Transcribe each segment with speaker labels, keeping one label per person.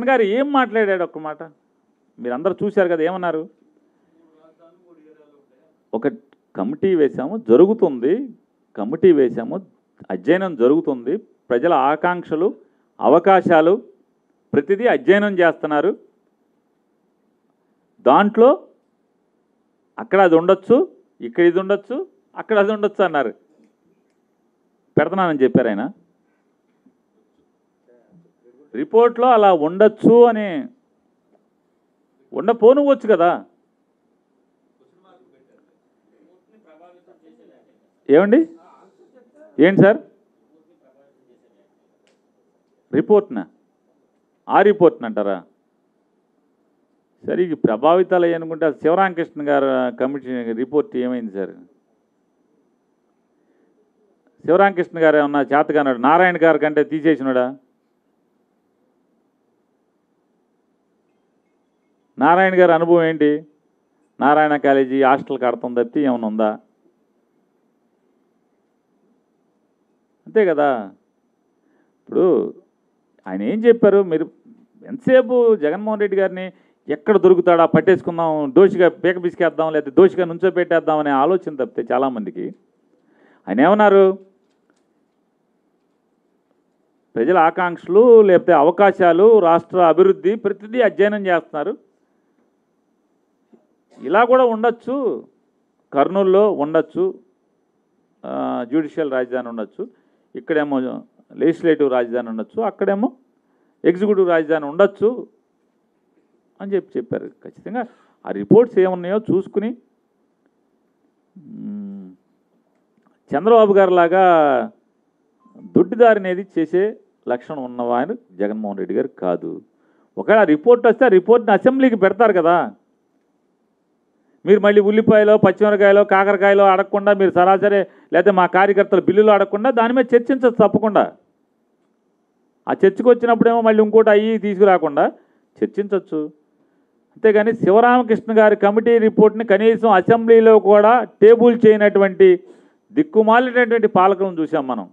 Speaker 1: జగన్ గారు ఏం మాట్లాడాడు ఒక్క మాట మీరు అందరూ చూశారు కదా ఏమన్నారు ఒక కమిటీ వేశాము జరుగుతుంది కమిటీ వేశాము అధ్యయనం జరుగుతుంది ప్రజల ఆకాంక్షలు అవకాశాలు ప్రతిదీ అధ్యయనం చేస్తున్నారు దాంట్లో అక్కడ అది ఉండొచ్చు ఇక్కడ ఇది ఉండొచ్చు అక్కడ అది ఉండొచ్చు అన్నారు పెడుతున్నానని చెప్పారు ఆయన రిపోర్ట్లో అలా ఉండొచ్చు అని ఉండపోనువచ్చు కదా ఏమండి ఏంటి సార్ రిపోర్ట్నా ఆ రిపోర్ట్ని అంటారా సరే ఇది ప్రభావితాలు అయ్యి అనుకుంటే అది శివరామకృష్ణ గారు కమిటీ రిపోర్ట్ ఏమైంది సార్ శివరామకృష్ణ గారు ఏమన్నా చేతగానాడు నారాయణ గారి కంటే తీసేసినాడా నారాయణ గారి అనుభవం ఏంటి నారాయణ కాలేజీ హాస్టల్ కడతాం తప్పితే ఏమైనా ఉందా అంతే కదా ఇప్పుడు ఆయన ఏం చెప్పారు మీరు ఎంతసేపు జగన్మోహన్ రెడ్డి గారిని ఎక్కడ దొరుకుతాడా పట్టేసుకుందాం దోషిగా పీక పిసికేద్దాం లేదా దోషిగా నుంచోబెట్టేద్దాం అనే ఆలోచన తప్పితే చాలామందికి ఆయన ఏమన్నారు ప్రజల ఆకాంక్షలు లేకపోతే అవకాశాలు రాష్ట్ర అభివృద్ధి ప్రతిదీ అధ్యయనం చేస్తున్నారు ఇలా కూడా ఉండొచ్చు కర్నూలులో ఉండొచ్చు జ్యుడిషియల్ రాజధాని ఉండొచ్చు ఇక్కడేమో లెజిస్లేటివ్ రాజధాని ఉండొచ్చు అక్కడేమో ఎగ్జిక్యూటివ్ రాజధాని ఉండొచ్చు అని చెప్పి చెప్పారు ఖచ్చితంగా ఆ రిపోర్ట్స్ ఏమున్నాయో చూసుకుని మ్మ్, చంద్రబాబు గారు లాగా దొడ్డిదారి అనేది చేసే లక్షణం ఉన్నవారు జగన్మోహన్ రెడ్డి గారు కాదు ఒకవేళ ఆ రిపోర్ట్ వస్తే ఆ రిపోర్ట్ని అసెంబ్లీకి పెడతారు కదా మీరు మళ్ళీ ఉల్లిపాయలో పచ్చిమిరకాయలో కాకరకాయలో అడగకుండా మీరు సరాసరి లేకపోతే మా కార్యకర్తల బిల్లులు అడగకుండా దాని మీద చర్చించచ్చు తప్పకుండా ఆ చర్చకు వచ్చినప్పుడేమో మళ్ళీ ఇంకోటి అయ్యి తీసుకురాకుండా చర్చించవచ్చు అంతేగాని శివరామకృష్ణ గారి కమిటీ రిపోర్ట్ని కనీసం అసెంబ్లీలో కూడా టేబుల్ చేయనటువంటి దిక్కుమాలినటువంటి పాలకులను చూసాం మనం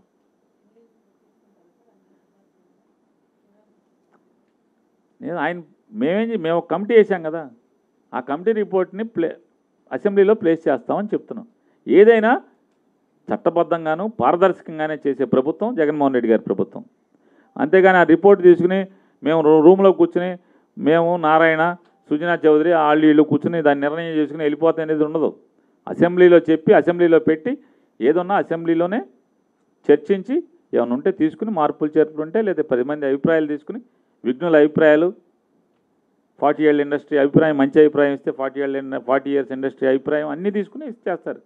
Speaker 1: నేను ఆయన మేమేం చే- మేము ఒక కమిటీ వేసాం కదా ఆ కమిటీ రిపోర్ట్ని ప్లే అసెంబ్లీలో ప్లేస్ చేస్తామని చెప్తున్నాం ఏదైనా చట్టబద్ధంగాను పారదర్శకంగానే చేసే ప్రభుత్వం జగన్మోహన్ రెడ్డి గారి ప్రభుత్వం అంతేగాని ఆ రిపోర్ట్ తీసుకుని మేము రూ- రూమ్లో కూర్చుని మేము నారాయణ సుజనా చౌదరి వాళ్ళు వీళ్ళు కూర్చుని దాన్ని నిర్ణయం చేసుకుని వెళ్ళిపోతాయి అనేది ఉండదు అసెంబ్లీలో చెప్పి అసెంబ్లీలో పెట్టి ఏదన్నా అసెంబ్లీలోనే చర్చించి ఏమైనా ఉంటే తీసుకుని మార్పులు చేర్పులు ఉంటే లేదా పది మంది అభిప్రాయాలు తీసుకుని విఘ్నుల అభిప్రాయాలు ఫార్టీ ఇయర్ల ఇండస్ట్రీ అభిప్రాయం మంచి అభిప్రాయం ఇస్తే ఫార్టీ ఇయర్ల ఫార్టీ ఇయర్స్ ఇండస్ట్రీ అభిప్రాయం అన్నీ తీసుకుని ఇచ్చేస్తారు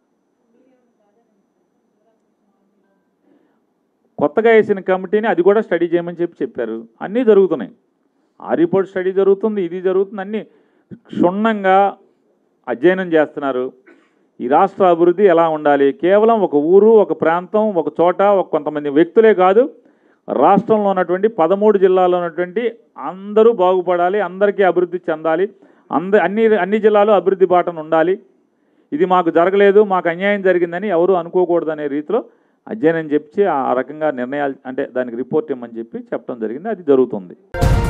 Speaker 1: కొత్తగా వేసిన కమిటీని అది కూడా స్టడీ చేయమని చెప్పి చెప్పారు అన్నీ జరుగుతున్నాయి ఆ రిపోర్ట్ స్టడీ జరుగుతుంది ఇది జరుగుతుంది అన్నీ క్షుణ్ణంగా అధ్యయనం చేస్తున్నారు ఈ రాష్ట్ర అభివృద్ధి ఎలా ఉండాలి కేవలం ఒక ఊరు ఒక ప్రాంతం ఒక చోట ఒక కొంతమంది వ్యక్తులే కాదు రాష్ట్రంలో ఉన్నటువంటి పదమూడు జిల్లాల్లో ఉన్నటువంటి అందరూ బాగుపడాలి అందరికీ అభివృద్ధి చెందాలి అంద అన్ని అన్ని జిల్లాలు అభివృద్ధి బాటను ఉండాలి ఇది మాకు జరగలేదు మాకు అన్యాయం జరిగిందని ఎవరు అనుకోకూడదు అనే రీతిలో అధ్యయనం చెప్పి ఆ రకంగా నిర్ణయాలు అంటే దానికి రిపోర్ట్ ఇవ్వమని చెప్పి చెప్పడం జరిగింది అది జరుగుతుంది